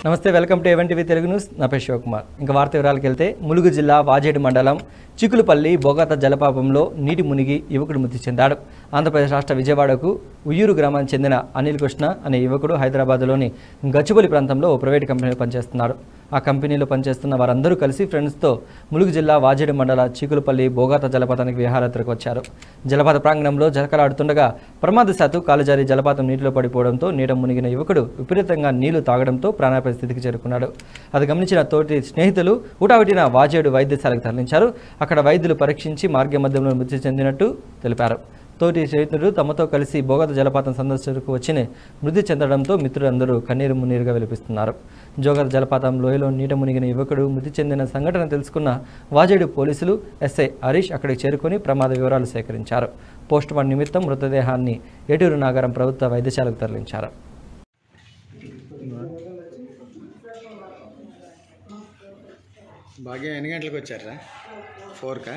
నమస్తే welcome to even TV Telugu news నా పేరు శివకుమార్ ఇంకా వార్త వివరాలకు వెళ్తే ములుగు జిల్లా వాజేడు మండలం చికులుపల్లి బోగత జలపాతంలో నీటి మునిగి యువకుడు మృతి చెందాడు ఆంధ్రప్రదేశ్ రాష్ట్ర విజయవాడకు ఉయ్యూరు గ్రామానికి చెందిన అనిల్ కృష్ణ అనే యువకుడు హైదరాబాద్లోని గచ్చిబౌలి ప్రాంతంలో ఓ ప్రైవేట్ కంపెనీలో పనిచేస్తున్నాడు ఆ కంపెనీలో పనిచేస్తున్న వారందరూ కలిసి ఫ్రెండ్స్తో ములుగు జిల్లా వాజేడు మండల చికులుపల్లి బోగాత జలపాతానికి విహారయాత్రకు వచ్చారు జలపాత ప్రాంగణంలో జలకలాడుతుండగా ప్రమాదశాత్తు కాలుజారి జలపాతం నీటిలో పడిపోవడంతో నీట మునిగిన యువకుడు విపరీతంగా నీళ్లు తాగడంతో ప్రాణాపాయ స్థితికి చేరుకున్నాడు అది గమనించిన తోటి స్నేహితులు హుటాహుటిన వాజేడు వైద్యశాలకు తరలించారు అక్కడ వైద్యులు పరీక్షించి మార్గ మధ్యంలో మృతి చెందినట్టు తెలిపారు తోటి స్నేహితుడు తమతో కలిసి బోగత జలపాతం సందర్శనకు వచ్చి మృతి చెందడంతో మిత్రులందరూ కన్నీరు మున్నీరుగా విలపిస్తున్నారు జోగత జలపాతం లోయలో నీట మునిగిన యువకుడు మృతి చెందిన సంఘటన తెలుసుకున్న వాజేడు పోలీసులు ఎస్ఐ హరీష్ అక్కడికి చేరుకుని ప్రమాద వివరాలు సేకరించారు పోస్టుమార్టం నిమిత్తం మృతదేహాన్ని ఏటూరు నాగరం ప్రభుత్వ వైద్యశాలకు తరలించారు భాగ్యం ఎన్ని గంటలకు వచ్చారా ఫోర్కా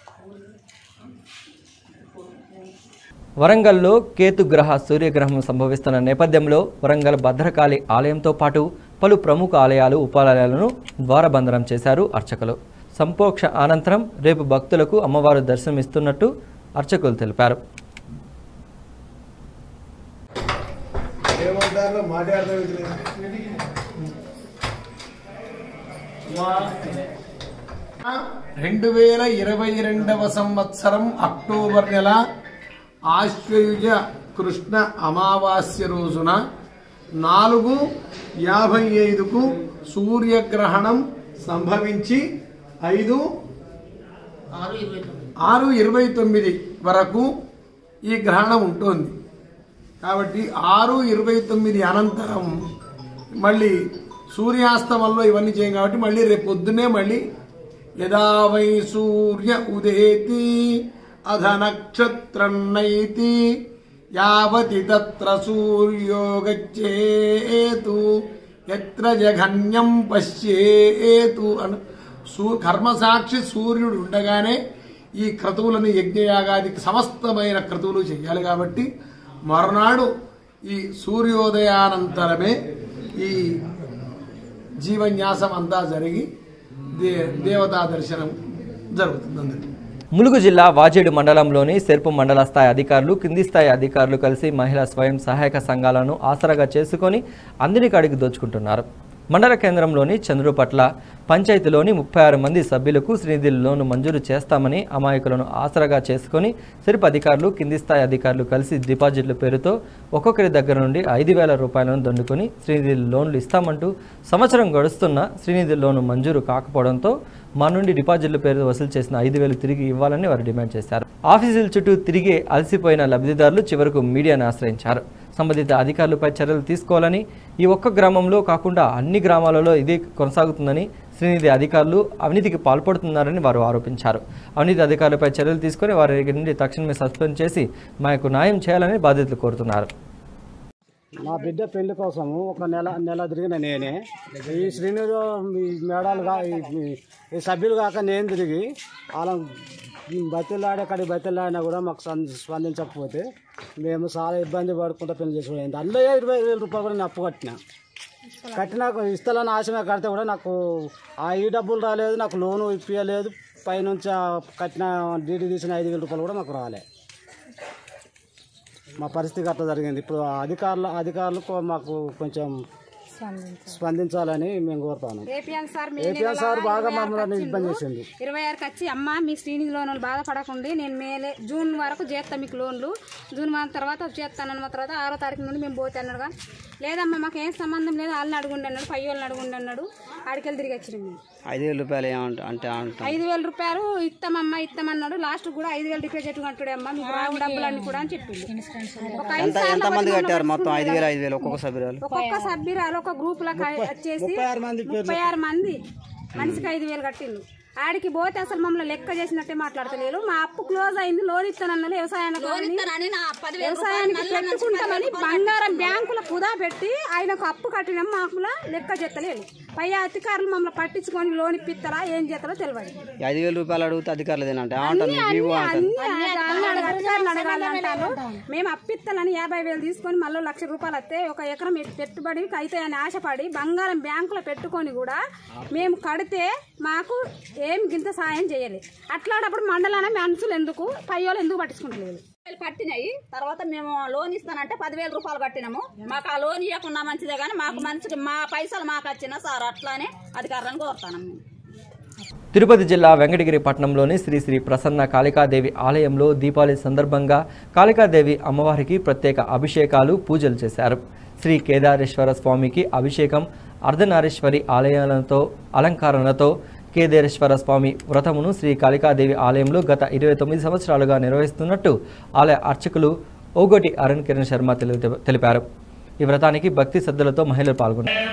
వరంగల్లో కేతుగ్రహ సూర్యగ్రహణం సంభవిస్తున్న నేపథ్యంలో వరంగల్ భద్రకాళి ఆలయంతో పాటు పలు ప్రముఖ ఆలయాలు ఉపాలయాలను ద్వారబంధనం చేశారు అర్చకులు సంపోక్ష అనంతరం రేపు భక్తులకు అమ్మవారు దర్శనమిస్తున్నట్టు అర్చకులు తెలిపారు రెండు వేల ఇరవై రెండవ సంవత్సరం అక్టోబర్ నెల ఆశ్వయుజ కృష్ణ అమావాస్య రోజున నాలుగు యాభై ఐదుకు సూర్యగ్రహణం సంభవించి ఐదు ఆరు ఇరవై తొమ్మిది వరకు ఈ గ్రహణం ఉంటుంది కాబట్టి ఆరు ఇరవై తొమ్మిది అనంతరం మళ్ళీ సూర్యాస్తమంలో ఇవన్నీ చేయం కాబట్టి మళ్ళీ రేపు పొద్దునే మళ్ళీ యదా వై సూర్య ఉదేతి అధ నక్షత్రం నైతి యావతి తత్ర సూర్యో గచ్చేతు ఎత్ర జఘన్యం పశ్యేతు అను సూ కర్మసాక్షి సూర్యుడు ఉండగానే ఈ క్రతువులను యజ్ఞయాగాది సమస్తమైన క్రతువులు చేయాలి కాబట్టి మరునాడు ఈ సూర్యోదయానంతరమే ఈ జీవన్యాసం అంతా జరిగి దే దేవతా దర్శనం జరుగుతుంది అందరికీ ములుగు జిల్లా వాజేడు మండలంలోని సెర్పు మండల స్థాయి అధికారులు కింది స్థాయి అధికారులు కలిసి మహిళా స్వయం సహాయక సంఘాలను ఆసరాగా చేసుకొని అందిని కాడికి దోచుకుంటున్నారు మండల కేంద్రంలోని చంద్రు పట్ల పంచాయతీలోని ముప్పై ఆరు మంది సభ్యులకు శ్రీనిధి లోను మంజూరు చేస్తామని అమాయకులను ఆసరాగా చేసుకొని సెర్పు అధికారులు కింది స్థాయి అధికారులు కలిసి డిపాజిట్ల పేరుతో ఒక్కొక్కరి దగ్గర నుండి ఐదు వేల రూపాయలను దండుకొని శ్రీనిధి లోన్లు ఇస్తామంటూ సంవత్సరం గడుస్తున్న శ్రీనిధి లోను మంజూరు కాకపోవడంతో మా నుండి డిపాజిట్ల పేరు వసూలు చేసిన ఐదు వేలు తిరిగి ఇవ్వాలని వారు డిమాండ్ చేశారు ఆఫీసుల చుట్టూ తిరిగి అలసిపోయిన లబ్ధిదారులు చివరకు మీడియాను ఆశ్రయించారు సంబంధిత అధికారులపై చర్యలు తీసుకోవాలని ఈ ఒక్క గ్రామంలో కాకుండా అన్ని గ్రామాలలో ఇదే కొనసాగుతుందని శ్రీనిధి అధికారులు అవినీతికి పాల్పడుతున్నారని వారు ఆరోపించారు అవినీతి అధికారులపై చర్యలు తీసుకొని వారి నుండి తక్షణమే సస్పెండ్ చేసి మాకు న్యాయం చేయాలని బాధితులు కోరుతున్నారు నా బిడ్డ పెళ్లి కోసము ఒక నెల నెల తిరిగిన నేనే ఈ శ్రీనిధి ఈ మేడాలు కా ఈ- ఈ సభ్యులు కాక నేను తిరిగి వాళ్ళ బతిలాడే కాడికి బతిలాడినా కూడా మాకు స్పంద- స్పందించకపోతే మేము చాలా ఇబ్బంది పడుకుంటూ పెళ్లి చేసుకోలేదు అందులో ఇరవై వేల రూపాయలు కూడా నేను అప్పు కట్టిన కట్టినా ఇస్తాలని ఆశమే కడితే కూడా నాకు ఆ ఈ డబ్బులు రాలేదు నాకు లోను ఇప్పించలేదు పైనుంచి ఆ కట్టిన డీడీ తీసిన ఐదు వేల రూపాయలు కూడా మాకు రాలే మా పరిస్థితి అట్లా జరిగింది ఇప్పుడు ఆ అధికారులు అధికారులకు మాకు కొంచెం స్పందించాలని మేము కోరుతాను ఏపీఎన్ సార్ మే ఏపీఎన్ నెలలో సార్ బాగా ఇరవై ఆరుకి మమ్మల్ని ఇబ్బంది వచ్చిండు. చేసింది ఇరవై ఆరుకి వచ్చి అమ్మ మీ శ్రీనిధి లోన్లు బాధపడకండి నేను మేలే జూన్ వరకు చేస్తాను మీకు లోన్లు జూన్ వరకు తర్వాత చేస్తానన్న తర్వాత ఆరో తారీఖు నుండి మేము పోతే అన్నాడుగా లేదమ్మా మాకు ఏం సంబంధం లేదు వాళ్ళని అడుగుండి అన్నాడు పై వాళ్ళని అడుగుండి అన్నాడు ఆడికెళ్ళి తిరిగి వచ్చినాం మేము ఐదు వేల రూపాయలు ఏమంట అంటే అంటాం ఐదు వేల రూపాయలు ఇస్తామమ్మా ఇస్తామన్నాడు లాస్ట్ కూడా ఐదు వేలు డిపాజిట్ కట్టుడే అమ్మా మీకు రావు డబ్బులన్నీ కూడా అని చెప్పింది ఒక ఐదు ఎంత సార్లు ఎంత మంది ఒకటి కట్టారు మొత్తం ఐదు వేలు ఐదు వేలు ఒక్కొక్క సభ్యురాలు ఒక్కొక్క సభ్యురాలు ఒక గ్రూప్ లో వచ్చేసి ముప్పై ఆరు మంది మనిషికి ఐదు వేలు కట్టిండు ఆడికి పోతే అసలు మమ్మల్ని లెక్క చేసినట్టే మాట్లాడతలేరు మా అప్పు క్లోజ్ అయింది లోన్ ఇస్తానన్నారు వ్యవసాయానికి వ్యవసాయానికి పెట్టుకుంటామని బంగారం బ్యాంకుల కుదా పెట్టి ఆయనకు అప్పు కట్టినాం మాకు లెక్క చెత్తలేదు పై అధికారులు మమ్మల్ని పట్టించుకొని లోన్ ఇప్పిస్తారా ఏం చేస్తారో తెలియదు ఈ ఐదు వేల రూపాయలు అడిగితే అధికారులు ఏదంటే అంటారు వివో అంటారు అన్ని వాళ్ళని అడగ- అధికారులు అడగాలంటారు మేము అప్పిస్తానని యాభై వేలు తీసుకొని మళ్ళీ లక్ష రూపాయలు వస్తే ఒక ఎకరం పెట్టుబడి అయితే అని ఆశపడి బంగారం బ్యాంకులో పెట్టుకొని కూడా మేము కడితే మాకు ఏం గింత సాయం చేయాలి అట్లాడప్పుడు మండలాన మనుషులు ఎందుకు పయ్యోలు ఎందుకు పట్టించుకుంటలేదు వేలు కట్టినాయి తర్వాత మేము లోన్ ఇస్తానంటే పదివేల రూపాయలు కట్టినాము మాకు ఆ లోన్ ఇవ్వకుండా మంచిదే కానీ మాకు మంచిగా మా పైసలు మాకు వచ్చినా సార్ అట్లానే అధికారులను కోరుతాను మేము తిరుపతి జిల్లా వెంకటగిరి పట్టణంలోని శ్రీ శ్రీ ప్రసన్న కాళికాదేవి ఆలయంలో దీపావళి సందర్భంగా కాళికాదేవి అమ్మవారికి ప్రత్యేక అభిషేకాలు పూజలు చేశారు శ్రీ కేదారేశ్వర స్వామికి అభిషేకం అర్ధనారీశ్వరి ఆలయాలతో అలంకరణతో కేదారేశ్వర స్వామి వ్రతమును శ్రీ కాళికాదేవి ఆలయంలో గత ఇరవై తొమ్మిది సంవత్సరాలుగా నిర్వహిస్తున్నట్టు ఆలయ అర్చకులు ఓగోటి అరుణ్ కిరణ్ శర్మ తెలి- తెలిపారు ఈ వ్రతానికి భక్తి శ్రద్ధలతో మహిళలు పాల్గొన్నారు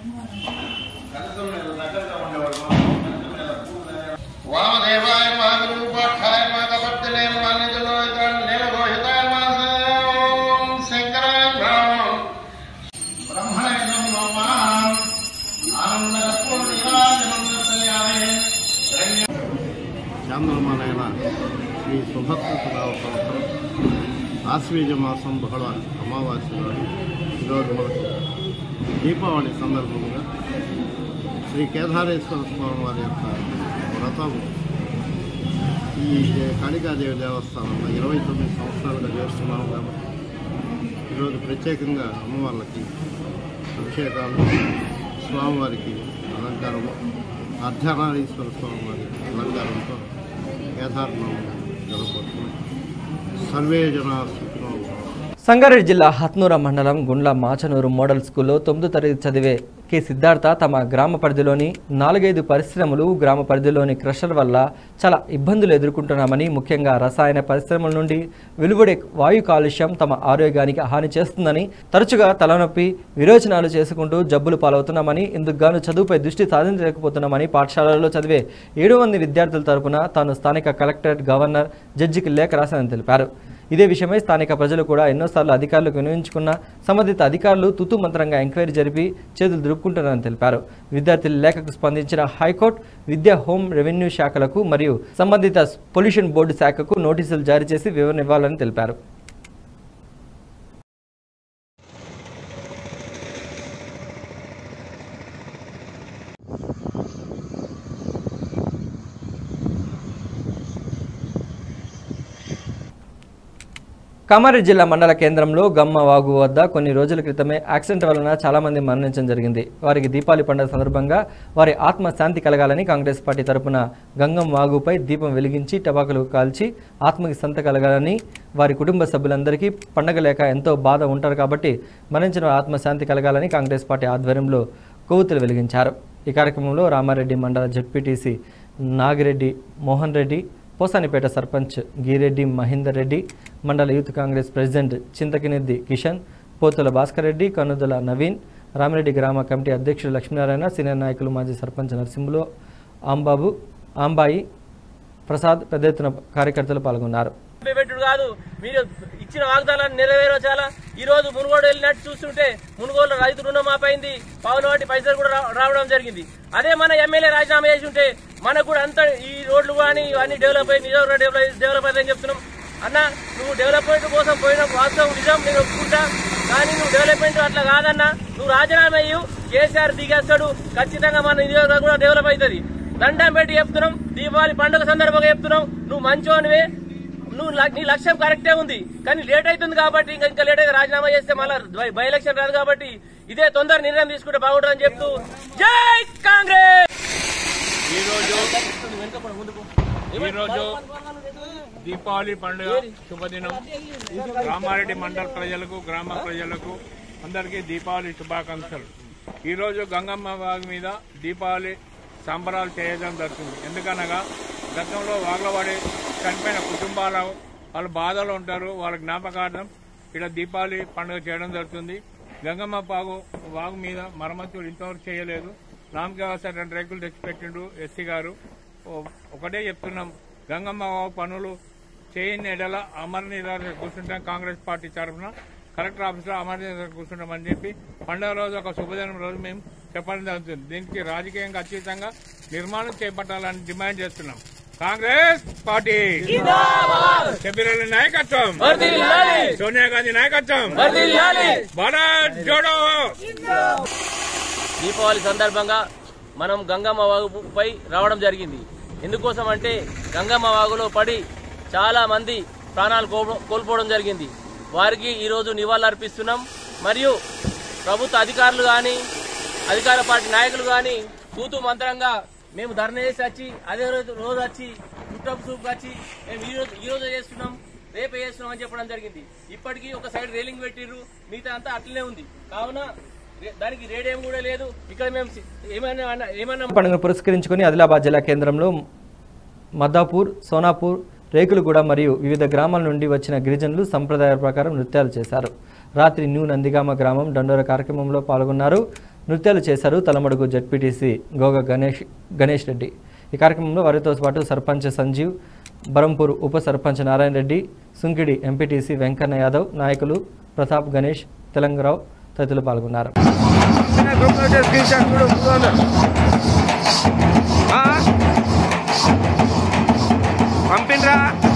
వామదేవాయ మహాగురుపాఠాయ మాతపర్జనే మాన్యజలోహితాయ నేమగోహితాయ మాసం శంకరాయ బ్రహ్మం బ్రహ్మణే నమః ఆనందపూర్ణిమాయ చాంద్రమానైన శ్రీ సుభద్రరావు సంవత్సరం ఆశ్వీజ మాసం బహుళ అమావాస్య నాడు ఈరోజు మనకు దీపావళి సందర్భంగా శ్రీ కేదారేశ్వర స్వామి వారి యొక్క వ్రతం ఈ కాళికాదేవి దేవస్థానంలో ఇరవై తొమ్మిది సంవత్సరాలుగా చేస్తున్నాము కాబట్టి ఈరోజు ప్రత్యేకంగా అమ్మవార్లకి అభిషేకాలు స్వామివారికి అలంకారము అర్ధనారీశ్వర స్వామివారి అలంకారంతో కేదార్నామం జరగబోతుంది సర్వే జనా సుఖినో భవంతు. సంగారెడ్డి జిల్లా హత్నూర మండలం గుండ్ల మాచనూరు మోడల్ స్కూల్లో తొమ్మిదో తరగతి చదివే కె సిద్ధార్థ తమ గ్రామ పరిధిలోని నాలుగైదు పరిశ్రమలు గ్రామ పరిధిలోని క్రషర్ వల్ల చాలా ఇబ్బందులు ఎదుర్కొంటున్నామని ముఖ్యంగా రసాయన పరిశ్రమల నుండి వెలువడే వాయు కాలుష్యం తమ ఆరోగ్యానికి హాని చేస్తుందని తరచుగా తలనొప్పి విరోచనాలు చేసుకుంటూ జబ్బులు పాలవుతున్నామని ఇందుకు గాను చదువుపై దృష్టి సాధించలేకపోతున్నామని పాఠశాలల్లో చదివే ఏడు మంది విద్యార్థుల తరపున తాను స్థానిక కలెక్టరేట్ గవర్నర్ జడ్జికి లేఖ రాశానని తెలిపారు ఇదే విషయమై స్థానిక ప్రజలు కూడా ఎన్నోసార్లు అధికారులకు వినియోగించుకున్న సంబంధిత అధికారులు తుతు మంత్రంగా ఎంక్వైరీ జరిపి చేతులు దులుపుకుంటున్నారని తెలిపారు విద్యార్థుల లేఖకు స్పందించిన హైకోర్టు విద్యా హోం రెవెన్యూ శాఖలకు మరియు సంబంధిత పొల్యూషన్ బోర్డు శాఖకు నోటీసులు జారీ చేసి వివరణ ఇవ్వాలని తెలిపారు కామారెడ్డి జిల్లా మండల కేంద్రంలో గమ్మ వాగు వద్ద కొన్ని రోజుల క్రితమే యాక్సిడెంట్ వలన చాలా మంది మరణించడం జరిగింది వారికి దీపావళి పండుగ సందర్భంగా వారి ఆత్మ శాంతి కలగాలని కాంగ్రెస్ పార్టీ తరపున గంగం వాగుపై దీపం వెలిగించి టపాకులు కాల్చి ఆత్మకి సంత కలగాలని వారి కుటుంబ సభ్యులందరికీ పండగ లేక ఎంతో బాధ ఉంటారు కాబట్టి మరణించిన వారి ఆత్మశాంతి కలగాలని కాంగ్రెస్ పార్టీ ఆధ్వర్యంలో కొవ్వొత్తులు వెలిగించారు ఈ కార్యక్రమంలో రామారెడ్డి మండల జడ్పీటీసీ నాగిరెడ్డి మోహన్ రెడ్డి పోసానిపేట సర్పంచ్ గీరెడ్డి మహేందర్ రెడ్డి మండల youth Congress president Chintakineddi Kishan Pothula Bhaskar Reddy Kanudala Naveen Ramireddy గ్రామ కమిటీ అధ్యక్షుడు లక్ష్మీనారాయణ సీనియర్ నాయకులు మాజీ సర్పంచ్ నరసింహులు ఆంబాబు ఆంబాయి ప్రసాద్ పెద్ద ఎత్తున కార్యకర్తలు పాల్గొన్నారు పెట్టుడు కాదు మీరు ఇచ్చిన వాగ్దానాన్ని నెరవేర్చాలా ఈ రోజు మునుగోడు వెళ్ళినట్టు చూస్తుంటే మునుగోడు రైతు రుణమాఫీ అయింది పావుల వాటి పైసలు కూడా రా- రావడం జరిగింది అదే మన ఎమ్మెల్యే రాజీనామా చేసి ఉంటే మనకు కూడా అంత ఈ రోడ్లు కానీ ఇవన్నీ డెవలప్ అయ్యి నిజంగా డెవలప్ డెవలప్ అయిందని చెప్తున్నాం అన్న నువ్వు డెవలప్మెంట్ కోసం పోయిన వాస్తవం నిజం నేను ఒప్పుకుంటా కానీ నువ్వు డెవలప్మెంట్ అట్లా కాదన్నా నువ్వు రాజీనామా అయ్యి కేసీఆర్ దిగేస్తాడు ఖచ్చితంగా మన నియోజకవర్గం కూడా డెవలప్ అవుతుంది దండం పెట్టి చెప్తున్నాం దీపావళి పండుగ సందర్భంగా చెప్తున్నాం నువ్వు మంచోనివే నువ్వు ల- నీ లక్ష్యం కరెక్టే ఉంది కానీ లేట్ అవుతుంది కాబట్టి ఇంకా ఇంకా లేట్ అయితే రాజీనామా చేస్తే మళ్ళీ బై ఎలక్షన్ రాదు కాబట్టి ఇదే తొందర నిర్ణయం తీసుకుంటే బాగుంటుందని చెప్తూ జై కాంగ్రెస్ ఈరోజు దీపావళి పండుగ శుభదినం రామారెడ్డి మండల ప్రజలకు గ్రామ ప్రజలకు అందరికీ దీపావళి శుభాకాంక్షలు ఈరోజు గంగమ్మ వాగు మీద దీపావళి సంబరాలు చేయడం జరుగుతుంది ఎందుకనగా గతంలో వాగ్లవాడి చనిపోయిన కుటుంబాల వాళ్ళు బాధలో ఉంటారు వాళ్ళ జ్ఞాపకార్థం ఇక్కడ దీపావళి పండుగ చేయడం జరుగుతుంది గంగమ్మ వాగు వాగు మీద మరమ్మతులు ఇంతవరకు చేయలేదు రామకేవాస రెండు రేకులు తెచ్చిపెట్టిండు ఎస్సీ గారు ఓ- ఒకటే చెప్తున్నాం గంగమ్మ వాగు పనులు చేయని ఎడల అమర నిరాశ కూర్చుంటాం కాంగ్రెస్ పార్టీ తరఫున కలెక్టర్ ఆఫీస్లో అమర నిరాశ కూర్చుంటామని చెప్పి పండుగ రోజు ఒక శుభదినం రోజు మేము చెప్పడం జరుగుతుంది దీనికి రాజకీయంగా అతీతంగా నిర్మాణం చేపట్టాలని డిమాండ్ చేస్తున్నాం కాంగ్రెస్ పార్టీ షబీర్ నాయకత్వం వర్ధిల్లాలి! సోనియా గాంధీ నాయకత్వం వర్ధిల్లాలి! భారత్ జోడో దీపావళి సందర్భంగా మనం గంగమ్మ వాగుపై రావడం జరిగింది ఎందుకోసం అంటే గంగమ్మ వాగులో పడి చాలా మంది ప్రాణాలు కోల్పో- కోల్పోవడం జరిగింది వారికి ఈరోజు నివాళులర్పిస్తున్నాం మరియు ప్రభుత్వ అధికారులు కానీ అధికార పార్టీ నాయకులు కానీ తూతు మంత్రంగా మేము ధర్నా చేసి వచ్చి అదే రోజు రోజు వచ్చి చుట్టపు సూపు వచ్చి మేము ఈ రోజు ఈ రోజు చేస్తున్నాం రేపే చేస్తున్నాం అని చెప్పడం జరిగింది ఇప్పటికీ ఒక సైడ్ రైలింగ్ పెట్టిర్రు మిగతా అంతా అట్లనే ఉంది కావున రే- దానికి రేడియం కూడా లేదు ఇక్కడ మేము సి- ఏమైనా అన్న- ఏమన్నా పండుగను పురస్కరించుకొని ఆదిలాబాద్ జిల్లా కేంద్రంలో మద్దాపూర్ సోనాపూర్ రేకులగూడ మరియు వివిధ గ్రామాల నుండి వచ్చిన గిరిజనులు సంప్రదాయ ప్రకారం నృత్యాలు చేశారు రాత్రి న్యూ నందిగామ గ్రామం దండోర కార్యక్రమంలో పాల్గొన్నారు నృత్యాలు చేశారు తలమడుగు జడ్పీటీసీ గోగ గణేష్ గణేష్ రెడ్డి ఈ కార్యక్రమంలో వారితో పాటు సర్పంచ్ సంజీవ్ బరంపూర్ ఉప సర్పంచ్ నారాయణ రెడ్డి సుంకిడి ఎంపీటీసీ వెంకన్న యాదవ్ నాయకులు ప్రతాప్ గణేష్ తెలంగరావు తదితరులు పాల్గొన్నారు పంపినరా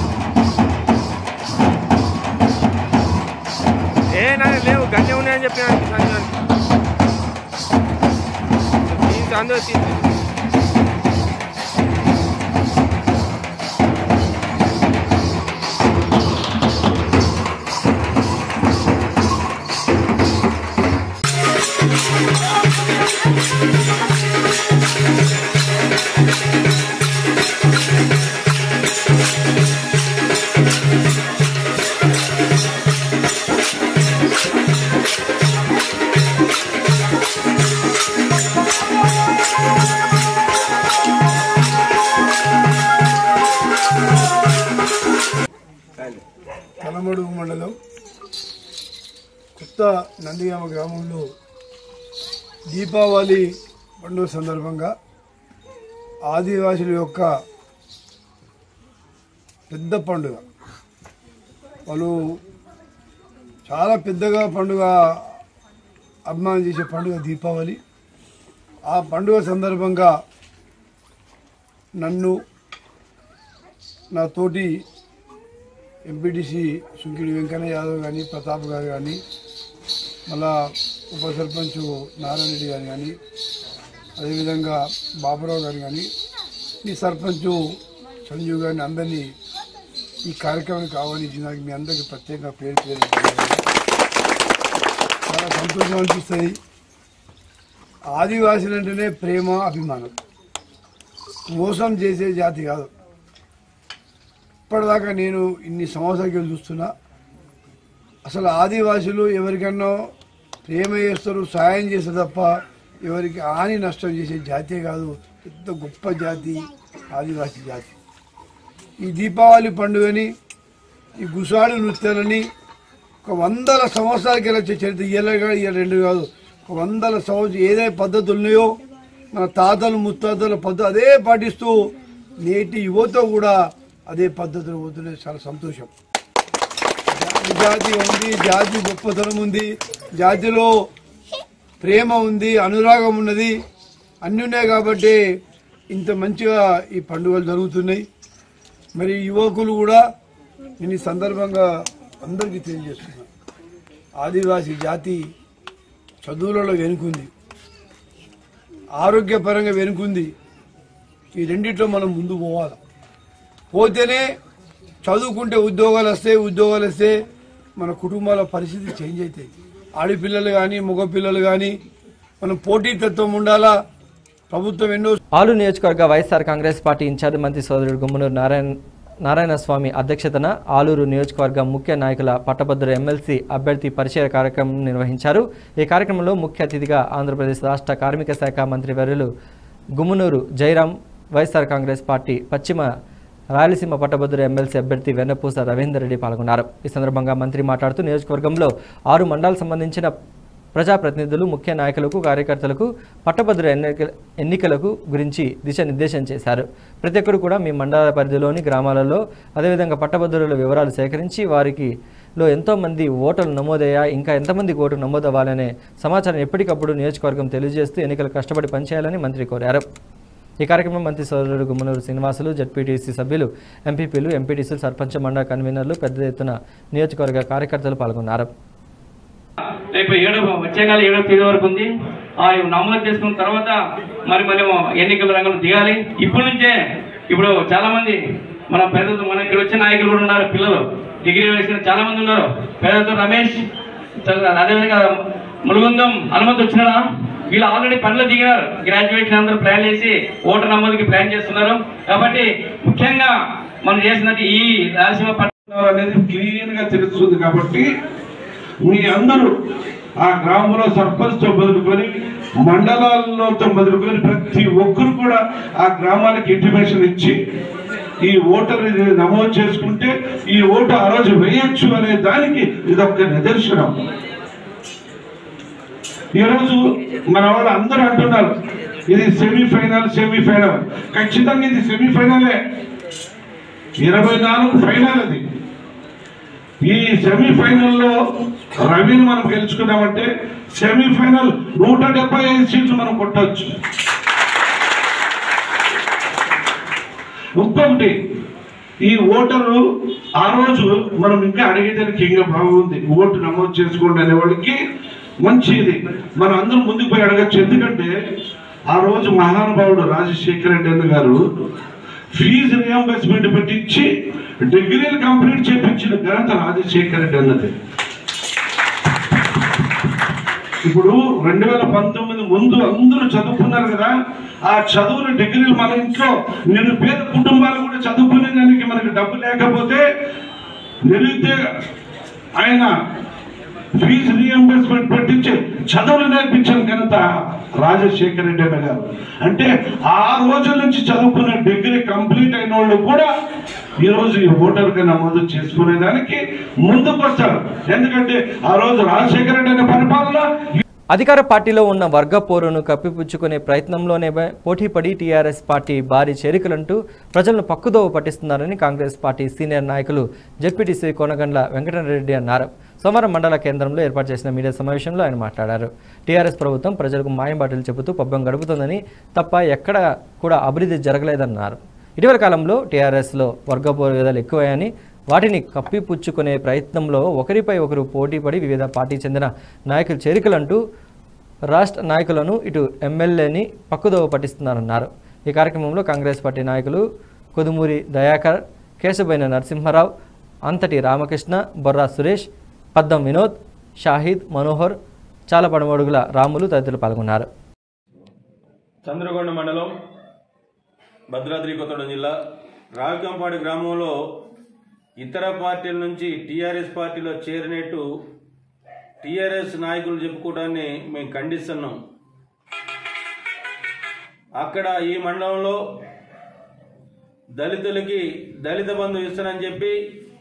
ఏ నాకు లేవు గన్నే ఉన్నాయని చెప్పిన అందరూ తీసి కలమడుగు మండలం కొత్త నందిగామ గ్రామంలో దీపావళి పండుగ సందర్భంగా ఆదివాసుల యొక్క పెద్ద పండుగ వాళ్ళు చాలా పెద్దగా పండుగ అభిమానం చేసే పండుగ దీపావళి ఆ పండుగ సందర్భంగా నన్ను నా తోటి ఎంపీటీసీ సుంకిడి వెంకన్న యాదవ్ కానీ ప్రతాప్ గారు కానీ మళ్ళా ఉప సర్పంచ్ నారాయణ రెడ్డి గారు కానీ అదేవిధంగా బాబురావు గారు కానీ ఈ సర్పంచ్ సంజీవ్ గారిని అందరినీ ఈ కార్యక్రమానికి ఆహ్వానించినందుకు మీ అందరికీ ప్రత్యేకంగా పేరు పేరు చాలా సంతోషం అనిపిస్తుంది ఆదివాసులు అంటేనే ప్రేమ అభిమానం మోసం చేసే జాతి కాదు ఇప్పటిదాకా నేను ఇన్ని సంవత్సరాలు చూస్తున్నా అసలు ఆదివాసులు ఎవరికన్నా ప్రేమ చేస్తారు సాయం చేస్తారు తప్ప ఎవరికి హాని నష్టం చేసే జాతే కాదు పెద్ద గొప్ప జాతి ఆదివాసీ జాతి ఈ దీపావళి పండుగని ఈ గుసాడు నృత్యాలని ఒక వందల సంవత్సరాలకి వచ్చే చరిత్ర ఇయ్యాలి కాదు ఇయ్యాలి రెండు కాదు ఒక వందల సంవత్సరం ఏదైతే పద్ధతులు ఉన్నాయో మన తాతలు ముత్తాతల పద్ధతి అదే పాటిస్తూ నేటి యువత కూడా అదే పద్ధతులు పోతున్నది చాలా సంతోషం జాతి ఉంది జాతి గొప్పతనం ఉంది జాతిలో ప్రేమ ఉంది అనురాగం ఉన్నది అన్ని ఉన్నాయి కాబట్టి ఇంత మంచిగా ఈ పండుగలు జరుగుతున్నాయి మరి యువకులు కూడా నేను ఈ సందర్భంగా అందరికీ తెలియజేస్తున్నా ఆదివాసీ జాతి చదువులలో వెనుకుంది ఆరోగ్యపరంగా వెనుకుంది ఈ రెండిట్లో మనం ముందు పోవాలి పోతేనే చదువుకుంటే ఉద్యోగాలు వస్తాయి ఉద్యోగాలు వస్తే మన కుటుంబాల పరిస్థితి చేంజ్ అవుతాయి ఆడపిల్లలు కానీ మగపిల్లలు కానీ మనం పోటీతత్వం ఉండాలా ప్రభుత్వం ఎన్నో ఆలు నియోజకవర్గ వైఎస్ఆర్ కాంగ్రెస్ పార్టీ ఇన్ఛార్జ్ మంత్రి సోదరుడు గుమ్మనూరు నారాయణ నారాయణ స్వామి అధ్యక్షతన ఆలూరు నియోజకవర్గ ముఖ్య నాయకుల పట్టభద్రుల ఎమ్మెల్సీ అభ్యర్థి పరిచయ కార్యక్రమం నిర్వహించారు ఈ కార్యక్రమంలో ముఖ్య అతిథిగా ఆంధ్రప్రదేశ్ రాష్ట్ర కార్మిక శాఖ మంత్రి వర్యులు Gummanur Jayaram YSR Congress party పశ్చిమ రాయలసీమ పట్టభద్రుల ఎమ్మెల్సీ అభ్యర్థి వెన్నపూస రవీందర్ రెడ్డి పాల్గొన్నారు ఈ సందర్భంగా మంత్రి మాట్లాడుతూ నియోజకవర్గంలో ఆరు మండలాలకు సంబంధించిన ప్రజాప్రతినిధులు ముఖ్య నాయకులకు కార్యకర్తలకు పట్టభద్రుల ఎన్నిక ఎన్నికలకు గురించి దిశానిర్దేశం చేశారు ప్రతి ఒక్కరు కూడా మీ మండల పరిధిలోని గ్రామాలలో అదేవిధంగా పట్టభద్రుల వివరాలు సేకరించి వారికి లో ఎంతోమంది ఓటర్లు నమోదయ్యా ఇంకా ఎంతమంది ఓటు నమోదవ్వాలనే సమాచారం ఎప్పటికప్పుడు నియోజకవర్గం తెలియజేస్తూ ఎన్నికలు కష్టపడి పనిచేయాలని మంత్రి కోరారు ఈ కార్యక్రమం మంత్రి సోదరుడు గుమ్మనూరు శ్రీనివాసులు జడ్పీటీసీ సభ్యులు ఎంపీపీలు ఎంపీటీసీలు సర్పంచ్ మండల కన్వీనర్లు పెద్ద ఎత్తున నియోజకవర్గ కార్యకర్తలు పాల్గొన్నారు రేపు ఏడో వచ్చే నెల ఏడో తేదీ వరకు ఉంది ఆ నమోదు చేసుకున్న తర్వాత మరి మనము ఎన్నికల రంగంలో దిగాలి ఇప్పటి నుంచే ఇప్పుడు చాలా మంది మన పెద్దలు మన ఇక్కడ వచ్చిన నాయకులు కూడా ఉన్నారు పిల్లలు డిగ్రీ వేసిన చాలా మంది ఉన్నారు పేదతో రమేష్ చ- అదేవిధంగా ములుగుందం హనుమంత్ వచ్చినాడా వీళ్ళు ఆల్రెడీ పనులు దిగినారు గ్రాడ్యుయేషన్ అందరూ ప్లాన్ చేసి ఓటర్ నమోదుకి ప్లాన్ చేస్తున్నారు కాబట్టి ముఖ్యంగా మనం చేసినట్టు ఈ రాయలసీమ పట్టణం అనేది క్లియర్ గా తెలుస్తుంది కాబట్టి మీ అందరూ ఆ గ్రామంలో సర్పంచ్ తో మొదలుకొని మండలాలతో మొదలుకొని ప్రతి ఒక్కరు కూడా ఆ గ్రామానికి ఇంటిమేషన్ ఇచ్చి ఈ ఓటర్ ఇది నమోదు చేసుకుంటే ఈ ఓటు ఆ రోజు వేయొచ్చు అనే దానికి ఇదొక నిదర్శనం ఈరోజు మన వాళ్ళు అందరూ అంటున్నారు ఇది సెమీఫైనల్ సెమీఫైనల్ ఖచ్చితంగా ఇది సెమీఫైనలే ఇరవై నాలుగు ఫైనల్ అది ఈ సెమీఫైనల్లో రవిని మనం గెలుచుకున్నామంటే సెమీఫైనల్ నూట డెబ్బై ఐదు సీట్లు మనం కొట్టవచ్చు ఇంకొకటి ఈ ఓటరు ఆ రోజు మనం ఇంకా అడిగేదానికి ఇంకా బాగుంది ఓటు నమోదు చేసుకోండి అనే వాళ్ళకి మంచిది మనం అందరం ముందుకు పోయి అడగచ్చు ఎందుకంటే ఆ రోజు మహానుభావుడు రాజశేఖర రెడ్డి అన్న గారు ఫీజు రియంబర్స్మెంట్ పెట్టించి డిగ్రీలు కంప్లీట్ చేపించిన ఘనత రాజశేఖర రెడ్డి అన్నది ఇప్పుడు రెండు వేల పంతొమ్మిది ముందు అందరూ చదువుకున్నారు కదా ఆ చదువుల డిగ్రీలు మన ఇంట్లో నిరుపేద కుటుంబాలు కూడా చదువుకునే దానికి మనకి డబ్బు లేకపోతే నిరుద్యోగ ఆయన ఫీజు రియంబర్స్మెంట్ పెట్టించి చదువులు నేర్పించిన ఘనత రాజశేఖర రెడ్డి అన్న గారు అంటే ఆ రోజుల నుంచి చదువుకున్న డిగ్రీ కంప్లీట్ అయిన వాళ్ళు కూడా ఈ రోజు ఈ ఓటర్గా నమోదు చేసుకునే దానికి ముందుకు వస్తారు ఎందుకంటే ఆ రోజు రాజశేఖర రెడ్డి అనే పరిపాలన అధికార పార్టీలో ఉన్న వర్గ పోరును కప్పిపుచ్చుకునే ప్రయత్నంలోనే పోటీపడి టీఆర్ఎస్ పార్టీ భారీ చేరికలంటూ ప్రజలను పక్కుదోవ పట్టిస్తున్నారని కాంగ్రెస్ పార్టీ సీనియర్ నాయకులు జెడ్పీటీసీ కొనగండ్ల వెంకటరెడ్డి అన్నారు సోమవారం మండల కేంద్రంలో ఏర్పాటు చేసిన మీడియా సమావేశంలో ఆయన మాట్లాడారు టీఆర్ఎస్ ప్రభుత్వం ప్రజలకు మాయబాటలు చెబుతూ పబ్బం గడుపుతుందని తప్ప ఎక్కడ కూడా అభివృద్ధి జరగలేదన్నారు ఇటీవల కాలంలో టీఆర్ఎస్లో వర్గ పోరువేదాలు ఎక్కువయ్యాయని వాటిని కప్పిపుచ్చుకునే ప్రయత్నంలో ఒకరిపై ఒకరు పోటీపడి వివిధ పార్టీ చెందిన నాయకులు చేరికలంటూ రాష్ట్ర నాయకులను ఇటు ఎమ్మెల్యేని పక్కుదోవ పట్టిస్తున్నారన్నారు ఈ కార్యక్రమంలో కాంగ్రెస్ పార్టీ నాయకులు కొదుమూరి దయాకర్ కేశబైన నరసింహారావు అంతటి రామకృష్ణ బొర్రా సురేష్ పద్దం వినోద్ షాహిద్ మనోహర్ చాలా పడమడుగుల రాములు తదితరులు పాల్గొన్నారు చంద్రగొండ మండలం భద్రాద్రి కొత్తగూడెం జిల్లా రావికంపాడి గ్రామంలో ఇతర పార్టీల నుంచి టీఆర్ఎస్ పార్టీలో చేరినట్టు టీఆర్ఎస్ నాయకులు చెప్పుకోవడాన్ని మేము ఖండిస్తున్నాం అక్కడ ఈ మండలంలో దళితులకి దళిత బంధు ఇస్తానని చెప్పి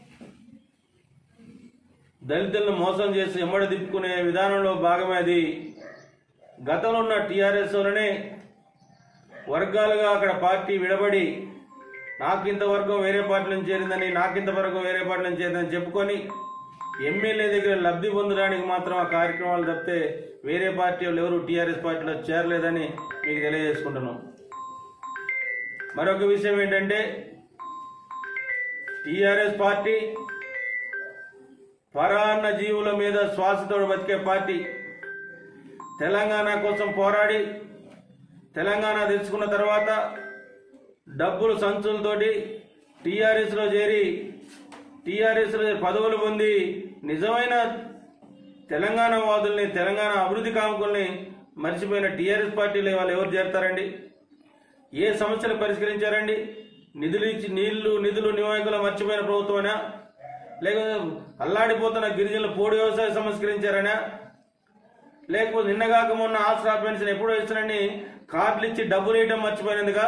దళితులను మోసం చేసి ఎమ్మడి తిప్పుకునే విధానంలో భాగమే అది గతంలో ఉన్న టీఆర్ఎస్ వలనే వర్గాలుగా అక్కడ పార్టీ విడబడి నాకింత వర్గం వేరే పార్టీ నుంచి చేరిందని నాకింత వర్గం వేరే పార్టీ నుంచి చేరిందని చెప్పుకొని ఎమ్మెల్యే దగ్గర లబ్ధి పొందడానికి మాత్రం ఆ కార్యక్రమాలు తప్పితే వేరే పార్టీ వాళ్ళు ఎవరు టీఆర్ఎస్ పార్టీలో చేరలేదని మీకు తెలియజేసుకుంటున్నాం మరొక విషయం ఏంటంటే టీఆర్ఎస్ పార్టీ పరాన్న జీవుల మీద శ్వాసతో బతికే పార్టీ తెలంగాణ కోసం పోరాడి తెలంగాణ తెచ్చుకున్న తర్వాత డబ్బులు సంచులతోటి టీఆర్ఎస్లో చేరి టీఆర్ఎస్లో పదవులు పొంది నిజమైన తెలంగాణ వాదుల్ని తెలంగాణ అభివృద్ధి కాముకుల్ని మర్చిపోయిన టీఆర్ఎస్ పార్టీలో వాళ్ళు ఎవరు చేరతారండి ఏ సమస్యలు పరిష్కరించారండి నిధులు ఇచ్చి నీళ్లు నిధులు నివాయకులు మర్చిపోయిన ప్రభుత్వమేనా లేకపోతే అల్లాడిపోతున్న గిరిజనులు పోడు వ్యవసాయం సంస్కరించారనా లేకపోతే నిన్నగాక మొన్న ఆసరా పెన్షన్ ఎప్పుడో ఇస్తారని కార్డులు ఇచ్చి డబ్బులు వేయటం మర్చిపోయినందుగా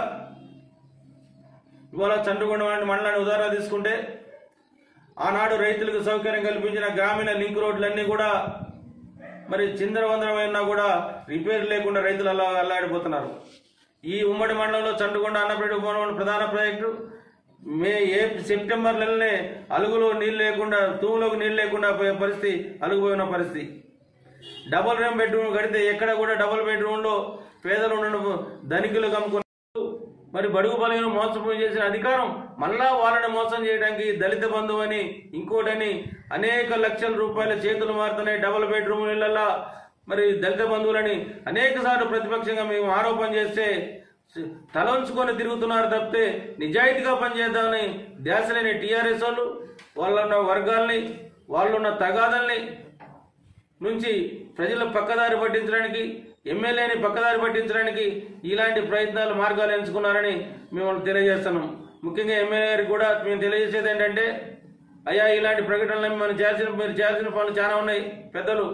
ఇవాళ చంద్రగొండ వంటి మండలాన్ని ఉదాహరణ తీసుకుంటే ఆనాడు రైతులకు సౌకర్యం కల్పించిన గ్రామీణ లింక్ రోడ్లన్నీ కూడా మరి చిందరవందరమైనా కూడా రిపేర్ లేకుండా రైతులు అలా అల్లాడిపోతున్నారు ఈ ఉమ్మడి మండలంలో చండుకొండ అన్నపేట ఉపవనం ప్రధాన ప్రాజెక్టు మే ఏ సెప్టెంబర్ నెలనే అలుగులో నీళ్ళు లేకుండా తూములోకి నీళ్ళు లేకుండా పోయే పరిస్థితి అలుగుపోయిన పరిస్థితి డబుల్ రూమ్ బెడ్రూమ్ కడితే ఎక్కడ కూడా డబుల్ బెడ్రూమ్ లో పేదలు ఉండడం ధనికులు కమ్ముకున్నారు మరి బడుగు బలగిన మోసపోయి చేసిన అధికారం మళ్ళా వాళ్ళని మోసం చేయడానికి దళిత బంధువు అని ఇంకోటని అనేక లక్షల రూపాయల చేతులు మారుతున్నాయి డబుల్ బెడ్రూమ్ ఇళ్లలో మరి దళిత బంధువులని అనేక సార్లు ప్రతిపక్షంగా మేము ఆరోపణ చేస్తే తలంచుకొని తిరుగుతున్నారు తప్పితే నిజాయితీగా పనిచేద్దామని ధ్యాస లేని టీఆర్ఎస్ వాళ్ళు వాళ్ళున్న వర్గాల్ని వాళ్ళున్న తగాదల్ని నుంచి ప్రజల పక్కదారి పట్టించడానికి ఎమ్మెల్యేని పక్కదారి పట్టించడానికి ఇలాంటి ప్రయత్నాలు మార్గాలు ఎంచుకున్నారని మేము వాళ్ళకి తెలియజేస్తున్నాం ముఖ్యంగా ఎమ్మెల్యే గారికి కూడా మేము తెలియజేసేది ఏంటంటే అయ్యా ఇలాంటి ప్రకటనలు మనం చేయాల్సిన మీరు చేయాల్సిన పనులు చాలా ఉన్నాయి పెద్దలు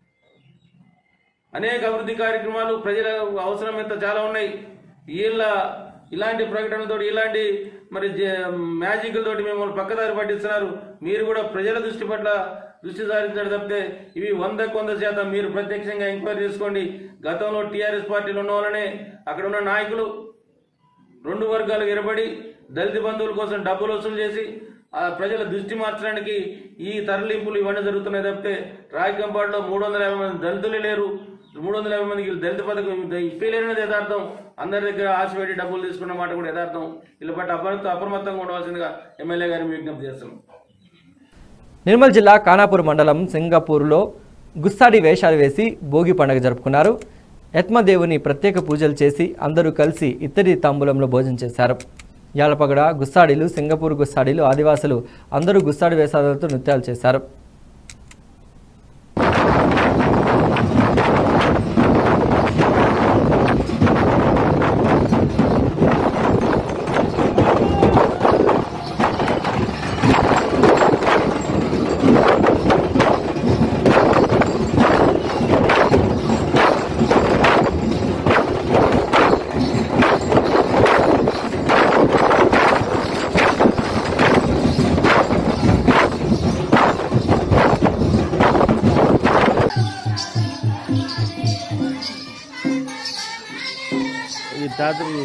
అనేక అభివృద్ధి కార్యక్రమాలు ప్రజల అవసరం ఎంత చాలా ఉన్నాయి వీళ్ళ ఇలాంటి ప్రకటనలతో ఇలాంటి మరి మ్యాజిక్లతోటి మిమ్మల్ని పక్కదారి పట్టిస్తున్నారు మీరు కూడా ప్రజల దృష్టి పట్ల దృష్టి సారించడం తప్పితే ఇవి వందకు వంద శాతం మీరు ప్రత్యక్షంగా ఎంక్వైరీ చేసుకోండి గతంలో టీఆర్ఎస్ పార్టీలు ఉన్న వాళ్ళనే అక్కడ ఉన్న నాయకులు రెండు వర్గాలు ఎరబడి దళిత బంధువుల కోసం డబ్బులు వసూలు చేసి ఆ ప్రజల దృష్టి మార్చడానికి ఈ తరలింపులు ఇవన్నీ జరుగుతున్నాయి తప్పితే రాయకంపాడులో మూడు వందల యాభై మంది దళితులే లేరు మూడు వందల యాభై మందికి దళిత పథకం ఇప్పలేనిది యథార్థం అందరి దగ్గర ఆశ పెట్టి డబ్బులు తీసుకున్న మాట కూడా యథార్థం వీళ్ళ పట్ల అప్రమత్త అప్రమత్తంగా ఉండవలసిందిగా ఎమ్మెల్యే గారిని విజ్ఞప్తి చేస్తున్నాం నిర్మల్ జిల్లా ఖానాపూర్ మండలం సింగపూర్లో గుస్సాడి వేషాలు వేసి భోగి పండుగ జరుపుకున్నారు యత్మదేవుని ప్రత్యేక పూజలు చేసి అందరూ కలిసి ఇత్తడి తాంబూలంలో భోజనం చేశారు యాలపగడ గుస్సాడీలు సింగపూర్ గుస్సాడీలు ఆదివాసులు అందరూ గుస్సాడి వేషాలతో నృత్యాలు చేశారు ఈ తాతకి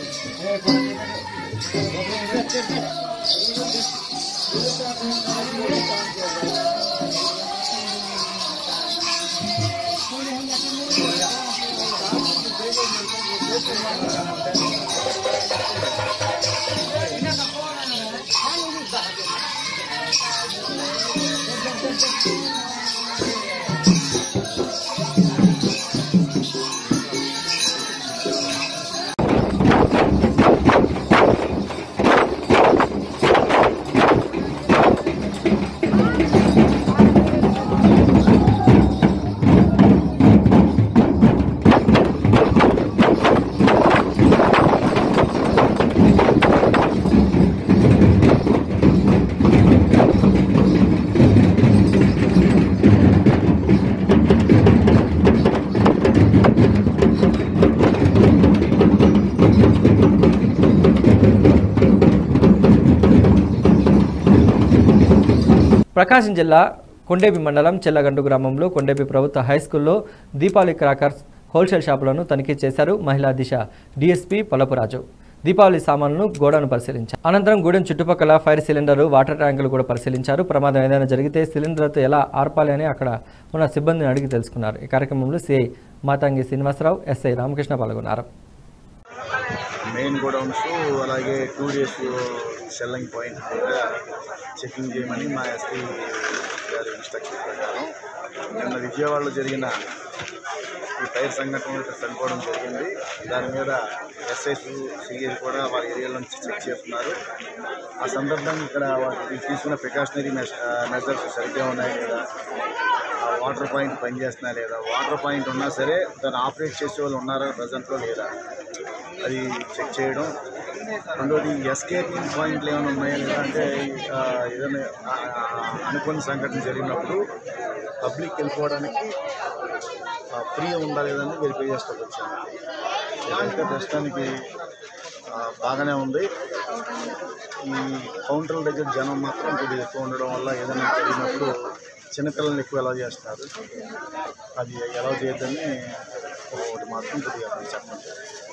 ప్రకాశం జిల్లా కొండేపి మండలం చెల్లగండు గ్రామంలో కొండేపి ప్రభుత్వ హై స్కూల్లో దీపావళి క్రాకర్స్ హోల్సేల్ షాపులను తనిఖీ చేశారు మహిళా దిశ డీఎస్పీ పలపురాజు దీపావళి సామాన్లను గోడను పరిశీలించారు అనంతరం గూడెం చుట్టుపక్కల ఫైర్ సిలిండర్ వాటర్ ట్యాంకులు కూడా పరిశీలించారు ప్రమాదం ఏదైనా జరిగితే సిలిండర్తో ఎలా ఆర్పాలి అని అక్కడ ఉన్న సిబ్బందిని అడిగి తెలుసుకున్నారు ఈ కార్యక్రమంలో సిఐ మాతంగి శ్రీనివాసరావు ఎస్ఐ రామకృష్ణ పాల్గొన్నారు మెయిన్ గోడౌన్స్ అలాగే టూ డేస్ సెల్లింగ్ పాయింట్ కూడా చెకింగ్ చేయమని మా ఎస్పీ గారి ఇన్స్ట్రక్షన్ ప్రకారం నిన్న విజయవాడలో జరిగిన ఈ ఫైర్ సంఘటన ఇక్కడ చనిపోవడం జరిగింది దాని మీద ఎస్ఐస్ సిఐలు కూడా వాళ్ళ ఏరియాలో నుంచి చెక్ చేస్తున్నారు ఆ సందర్భంగా ఇక్కడ వాళ్ళు తీసుకున్న ప్రికాషనరీ మెజర్స్ సరిగ్గా ఉన్నాయి లేదా ఆ వాటర్ పాయింట్ పనిచేస్తున్నా లేదా వాటర్ పాయింట్ ఉన్నా సరే దాన్ని ఆపరేట్ చేసే వాళ్ళు ఉన్నారా ప్రజెంట్లో లేదా అది చెక్ చేయడం రెండోది ఎస్కేపింగ్ పాయింట్లు ఏమైనా ఉన్నాయా లేదా అంటే ఆ, ఏదైనా ఆ, అనుకోని సంఘటన జరిగినప్పుడు పబ్లిక్ వెళ్ళిపోవడానికి ఫ్రీ ఉందా లేదని వెరిఫై చేస్తూ వచ్చాను ఇదైతే ప్రస్తుతానికి ఆ, బాగానే ఉంది ఈ కౌంటర్ల దగ్గర జనం మాత్రం కొద్దిగా ఎక్కువ ఉండడం వల్ల ఏదైనా జరిగినప్పుడు చిన్నపిల్లల్ని ఎక్కువ ఎలా చేస్తున్నారు అది ఎలా చేయొద్దని ఒకటి మాత్రం కొద్దిగా చెప్పండి